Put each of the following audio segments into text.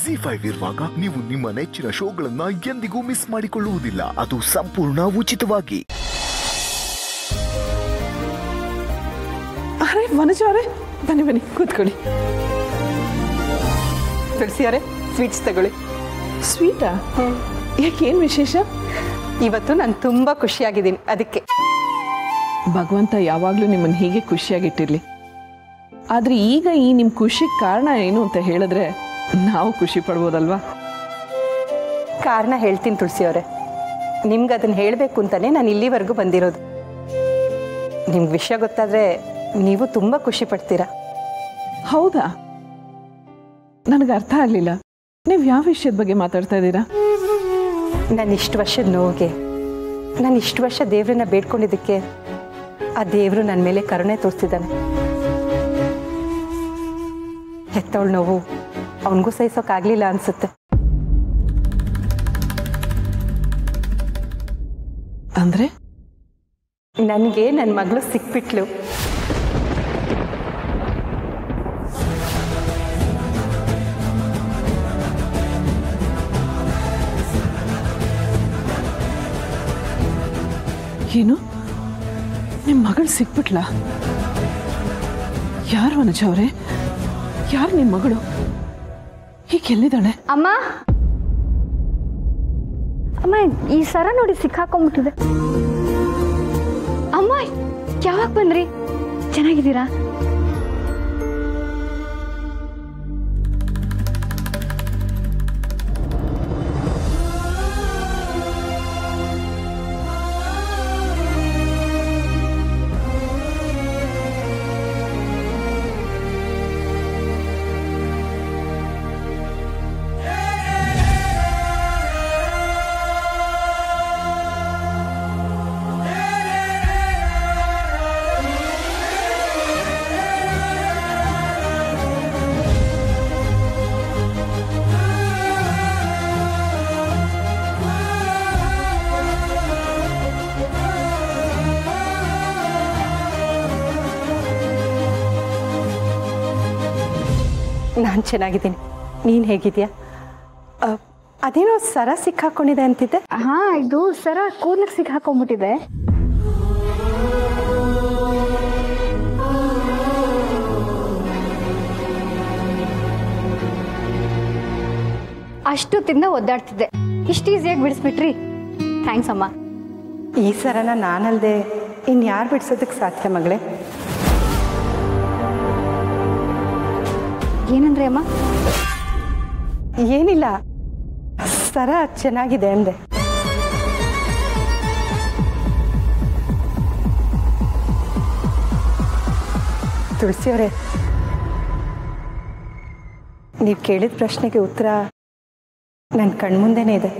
G five ಇರುವಾಗ ನೀವು ನಿಮ್ಮ ನೆಚ್ಚಿನ ಶೋಗಳನ್ನ ಎಂದಿಗೂ ಮಿಸ್ ಮಾಡಿಕೊಳ್ಳುವುದಿಲ್ಲ ಅದು ಸಂಪೂರ್ಣ ಉಚಿತವಾಗಿ ಅರೆ ವನಜ ಅವರೇ ಬನ್ನಿ ಬನ್ನಿ ಕೂತ್ಕೊಳ್ಳಿ ತುಳಸಿ ಅವರೇ ಸ್ವೀಟ್ಸ್ ತಗೊಳ್ಳಿ ಸ್ವೀಟಾ ಯಾಕೆ ಏನು ವಿಶೇಷ ಇವತ್ತು ನಾನು ತುಂಬ ಖುಷಿಯಾಗಿದ್ದೀನಿ ಅದಕ್ಕೆ ಭಗವಂತ ಯಾವಾಗಲೂ ನಿಮ್ಮನ್ನು ಹೀಗೆ ಖುಷಿಯಾಗಿಟ್ಟಿರ್ಲಿ ಆದರೆ ಈಗ ಈ ನಿಮ್ಮ ಖುಷಿಗೆ ಕಾರಣ ಏನು ಅಂತ ಹೇಳಿದ್ರೆ ನಾವು ಖುಷಿ ಪಡ್ಬೋದಲ್ವಾ ಕಾರಣ ಹೇಳ್ತೀನಿ ತುಳಸಿ ಅವರೇ ನಿಮ್ಗೆ ಅದನ್ನು ಹೇಳಬೇಕು ಅಂತಲೇ ನಾನು ಇಲ್ಲಿವರೆಗೂ ಬಂದಿರೋದು ನಿಮ್ಗೆ ವಿಷಯ ಗೊತ್ತಾದರೆ ನೀವು ತುಂಬ ಖುಷಿ ಪಡ್ತೀರಾ ಹೌದಾ ನನಗೆ ಅರ್ಥ ಆಗಲಿಲ್ಲ ನೀವು ಯಾವ ವಿಷಯದ ಬಗ್ಗೆ ಮಾತಾಡ್ತಾ ಇದ್ದೀರಾ ನಾನು ಇಷ್ಟು ವರ್ಷದ ನೋವಿಗೆ ನಾನು ಇಷ್ಟು ವರ್ಷ ದೇವ್ರನ್ನ ಬೇಡ್ಕೊಂಡಿದ್ದಕ್ಕೆ ಆ ದೇವರು ನನ್ನ ಮೇಲೆ ಕರುಣೆ ತೋರಿಸ್ತಿದ್ದಾನೆ ಹೆತ್ತವಳ ನೋವು ಅವನಿಗೂ ಸಹಿಸೋಕ್ಕಾಗಲಿಲ್ಲ ಅನ್ಸುತ್ತೆ ಅಂದರೆ ನನಗೆ ನನ್ನ ಮಗಳು ಸಿಕ್ಬಿಟ್ಲು ಏನು ನಿಮ್ಮ ಮಗಳು ಸಿಕ್ಬಿಟ್ಲ ಯಾರು ವನಜ ಅವರೇ ಯಾರು ನಿಮ್ಮ ಮಗಳು ಈಗ ಎಲ್ಲಿದ್ದಾಳೆ ಅಮ್ಮ ಅಮ್ಮ ಈ ಸರ ನೋಡಿ ಸಿಕ್ಕಾಕೊಂಡ್ಬಿಟ್ಟಿದೆ ಅಮ್ಮ ಯಾವಾಗ ಬಂದ್ರಿ ಚೆನ್ನಾಗಿದ್ದೀರಾ ನಾನು ಚೆನ್ನಾಗಿದ್ದೀನಿ ನೀನು ಹೇಗಿದ್ಯಾ ಆ, ಅದೇನೋ ಸರ ಸಿಕ್ಕಾಕೊಂಡಿದೆ ಅಂತಿದ್ದೆ ಹಾ ಇದು ಸರ ಕೂದ್ಲಿಗೆ ಸಿಕ್ಕಾಕೊಂಡ್ಬಿಟ್ಟಿದೆ ಅಷ್ಟು ತಿಂದ ಒದ್ದಾಡ್ತಿದ್ದೆ ಇಷ್ಟು ಈಸಿಯಾಗಿ ಬಿಡಿಸ್ಬಿಟ್ರಿ ಥ್ಯಾಂಕ್ಸ್ ಅಮ್ಮ ಈ ಸರನ ನಾನಲ್ಲದೆ ಇನ್ಯಾರು ಬಿಡ್ಸೋದಕ್ಕೆ ಸಾಧ್ಯ ಮಗಳೇ ಏನಂದ್ರೆ ಅಮ್ಮ ಏನಿಲ್ಲ ಸರ ಚೆನ್ನಾಗಿದೆ ಅಂದೆ ತುಳಸಿಯವರೇ ನೀವು ಕೇಳಿದ ಪ್ರಶ್ನೆಗೆ ಉತ್ತರ ನನ್ನ ಕಣ್ಮುಂದೆನೇ ಇದೆ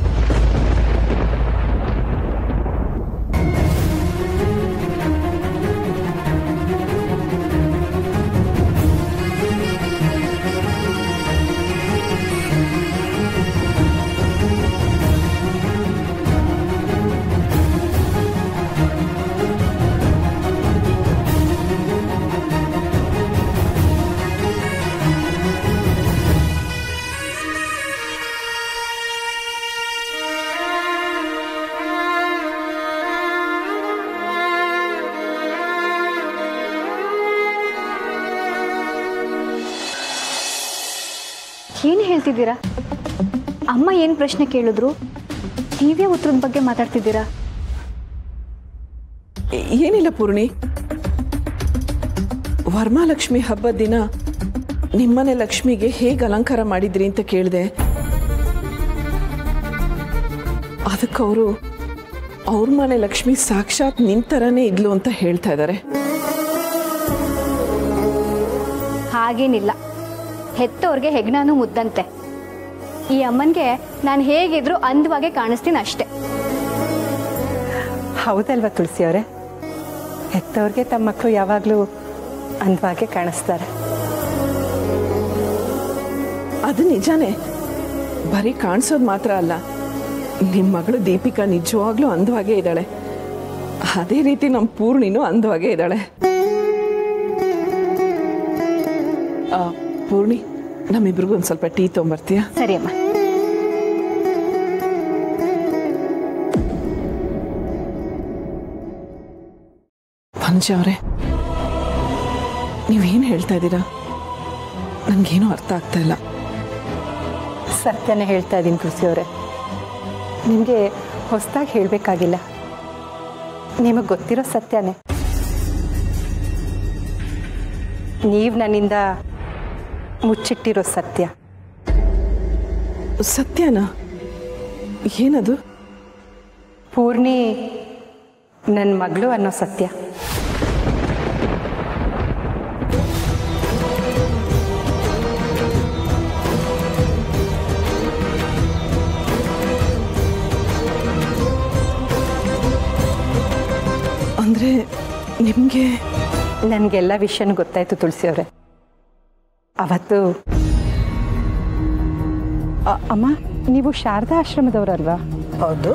ಏನು ಹೇಳ್ತಿದ್ದೀರಾ ಅಮ್ಮ ಏನು ಪ್ರಶ್ನೆ ಕೇಳಿದ್ರು ನೀವೇ ಉತ್ತರದ ಬಗ್ಗೆ ಮಾತಾಡ್ತಿದ್ದೀರಾ ಏನಿಲ್ಲ ಪೂರ್ಣಿ ವರಮಹಾಲಕ್ಷ್ಮಿ ಹಬ್ಬದ ದಿನ ನಿಮ್ಮನೆ ಲಕ್ಷ್ಮಿಗೆ ಹೇಗೆ ಅಲಂಕಾರ ಮಾಡಿದ್ರಿ ಅಂತ ಕೇಳಿದೆ ಅದಕ್ಕೆ ಅವರು ಅವ್ರ ಮನೆ ಲಕ್ಷ್ಮಿ ಸಾಕ್ಷಾತ್ ನಿಂತರನೇ ಇದ್ಲು ಅಂತ ಹೇಳ್ತಾ ಇದ್ದಾರೆ ಹಾಗೇನಿಲ್ಲ ಹೆತ್ತವ್ರಿಗೆ ಹೆಗ್ನಾನು ಮುದ್ದಂತೆ ಈ ಅಮ್ಮನಿಗೆ ನಾನು ಹೇಗಿದ್ರು ಅಂದವಾಗೆ ಕಾಣಿಸ್ತೀನಿ ಅಷ್ಟೇ ಹೌದಲ್ವಾ ತುಳಸಿಯವರೇ ಹೆತ್ತವ್ರಿಗೆ ತಮ್ಮ ಮಕ್ಕಳು ಯಾವಾಗಲೂ ಅಂದವಾಗೆ ಕಾಣಿಸ್ತಾರೆ ಅದು ನಿಜಾನೇ ಬರೀ ಕಾಣಿಸೋದು ಮಾತ್ರ ಅಲ್ಲ ನಿಮ್ಮ ಮಗಳು ದೀಪಿಕಾ ನಿಜವಾಗ್ಲೂ ಅಂದವಾಗೇ ಇದ್ದಾಳೆ ಅದೇ ರೀತಿ ನಮ್ಮ ಪೂರ್ಣಿನೂ ಅಂದವಾಗೇ ಇದ್ದಾಳೆ ಆ, ಪೂರ್ಣಿ ನಮ್ಮಿಬ್ರಿಗೂ ಒಂದು ಸ್ವಲ್ಪ ಟೀ ತೊಗೊಂಬರ್ತೀಯಾ ಸರಿ ಅಮ್ಮ ಪಂಚ ಅವರೇ ನೀವೇನು ಹೇಳ್ತಾ ಇದ್ದೀರಾ ನನಗೇನು ಅರ್ಥ ಆಗ್ತಾ ಇಲ್ಲ ಸತ್ಯನೇ ಹೇಳ್ತಾ ಇದ್ದೀನಿ ತುಳಸಿ ಅವರೇ ನಿಮಗೆ ಹೊಸದಾಗಿ ಹೇಳಬೇಕಾಗಿಲ್ಲ ನಿಮಗೆ ಗೊತ್ತಿರೋ ಸತ್ಯನೇ ನೀವು ನನ್ನಿಂದ ಮುಚ್ಚಿಟ್ಟಿರೋ ಸತ್ಯ ಸತ್ಯನಾ ಏನದು ಪೂರ್ಣಿ ನನ್ನ ಮಗಳು ಅನ್ನೋ ಸತ್ಯ ಅಂದರೆ ನಿಮಗೆ ನನಗೆಲ್ಲ ವಿಷಯನೂ ಗೊತ್ತಾಯ್ತು ತುಳಸಿ ಅವರೇ ಅವತ್ತು ಅ- ಅಮ್ಮ ನೀವು ಶಾರದಾ ಆಶ್ರಮದವರಲ್ವಾ ಹೌದು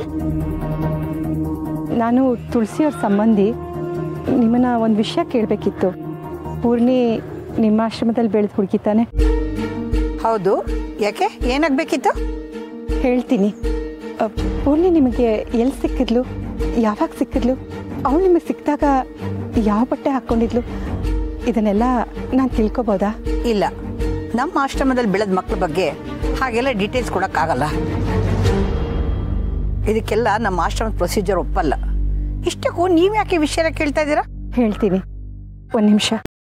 ನಾನು ತುಳಸಿಯವ್ರ ಸಂಬಂಧಿ ನಿಮ್ಮನ್ನ ಒಂದು ವಿಷಯ ಕೇಳಬೇಕಿತ್ತು ಪೂರ್ಣಿ ನಿಮ್ಮ ಆಶ್ರಮದಲ್ಲಿ ಬೆಳೆದು ಹುಡುಗಿ ತಾನೆ ಹೌದು ಯಾಕೆ ಏನಾಗಬೇಕಿತ್ತು ಹೇಳ್ತೀನಿ ಅ, ಪೂರ್ಣಿ ನಿಮಗೆ ಎಲ್ಲಿ ಸಿಕ್ಕಿದ್ಲು ಯಾವಾಗ ಸಿಕ್ಕಿದ್ಲು ಅವಳು ನಿಮಗೆ ಸಿಕ್ಕಿದಾಗ ಯಾವ ಬಟ್ಟೆ ಹಾಕ್ಕೊಂಡಿದ್ಲು ಇದನ್ನೆಲ್ಲ ನಾನು ತಿಳ್ಕೊಬೋದಾ ಇಲ್ಲ ನಮ್ಮ ಆಶ್ರಮದಲ್ಲಿ ಬೆಳೆದ ಮಕ್ಕಳ ಬಗ್ಗೆ ಹಾಗೆಲ್ಲ ಡೀಟೇಲ್ಸ್ ಕೊಡೋಕ್ಕಾಗಲ್ಲ ಇದಕ್ಕೆಲ್ಲ ನಮ್ಮ ಆಶ್ರಮದ ಪ್ರೊಸೀಜರ್ ಒಪ್ಪಲ್ಲ ಇಷ್ಟಕ್ಕೂ ನೀವು ಯಾಕೆ ಈ ವಿಷಯನ ಕೇಳ್ತಾ ಇದ್ದೀರಾ ಹೇಳ್ತೀನಿ ಒಂದು ನಿಮಿಷ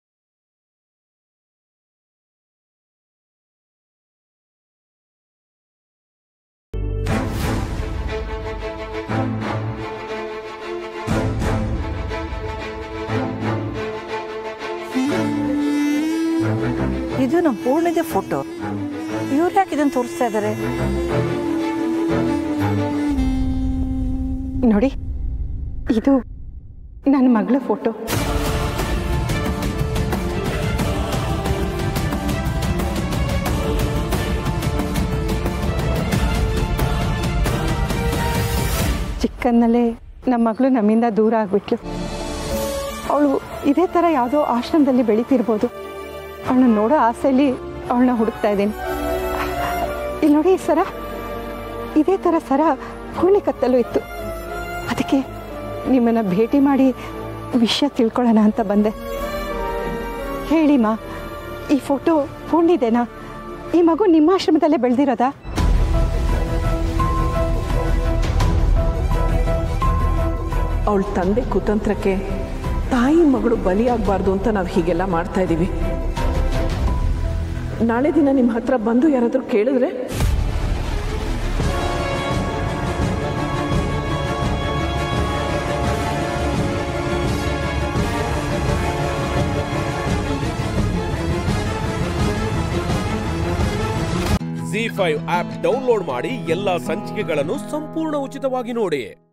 ಇದು ನಮ್ಮ ಪೂರ್ಣದ ಫೋಟೋ ಇವ್ರು ಯಾಕೆ ಇದನ್ನು ತೋರಿಸ್ತಾ ಇದ್ದಾರೆ ನೋಡಿ ಇದು ನನ್ನ ಮಗಳ ಫೋಟೋ ಚಿಕ್ಕನ್ನಲ್ಲೇ ನಮ್ಮ ಮಗಳು ನಮ್ಮಿಂದ ದೂರ ಆಗ್ಬಿಟ್ಲು ಅವಳು ಇದೇ ಥರ ಯಾವುದೋ ಆಶ್ರಮದಲ್ಲಿ ಬೆಳೀತಿರ್ಬೋದು ಅವಳನ್ನ ನೋಡೋ ಆಸೆಯಲ್ಲಿ ಅವಳನ್ನ ಹುಡುಕ್ತಾ ಇದ್ದೀನಿ ಇಲ್ಲಿ ನೋಡಿ ಈ ಸರ ಇದೇ ಥರ ಸರ ಪೂರ್ಣಿ ಕತ್ತಲು ಇತ್ತು ಅದಕ್ಕೆ ನಿಮ್ಮನ್ನ ಭೇಟಿ ಮಾಡಿ ವಿಷಯ ತಿಳ್ಕೊಳ್ಳೋಣ ಅಂತ ಬಂದೆ ಹೇಳಿ ಮಾ ಈ ಫೋಟೋ ಪೂರ್ಣಿದೇನಾ ಈ ಮಗು ನಿಮ್ಮ ಆಶ್ರಮದಲ್ಲೇ ಬೆಳೆದಿರೋದಾ ಅವಳ ತಂದೆ ಕುತಂತ್ರಕ್ಕೆ ತಾಯಿ ಮಗಳು ಬಲಿಯಾಗಬಾರ್ದು ಅಂತ ನಾವು ಹೀಗೆಲ್ಲ ಮಾಡ್ತಾ ಇದ್ದೀವಿ ನಾಳೆ ದಿನ ನಿಮ್ಮ ಹತ್ರ ಬಂದು ಯಾರಾದರೂ ಕೇಳಿದ್ರೆ ಜಿ ಫೈವ್ ಆಪ್ ಡೌನ್ಲೋಡ್ ಮಾಡಿ ಎಲ್ಲಾ ಸಂಚಿಕೆಗಳನ್ನು ಸಂಪೂರ್ಣ ಉಚಿತವಾಗಿ ನೋಡಿ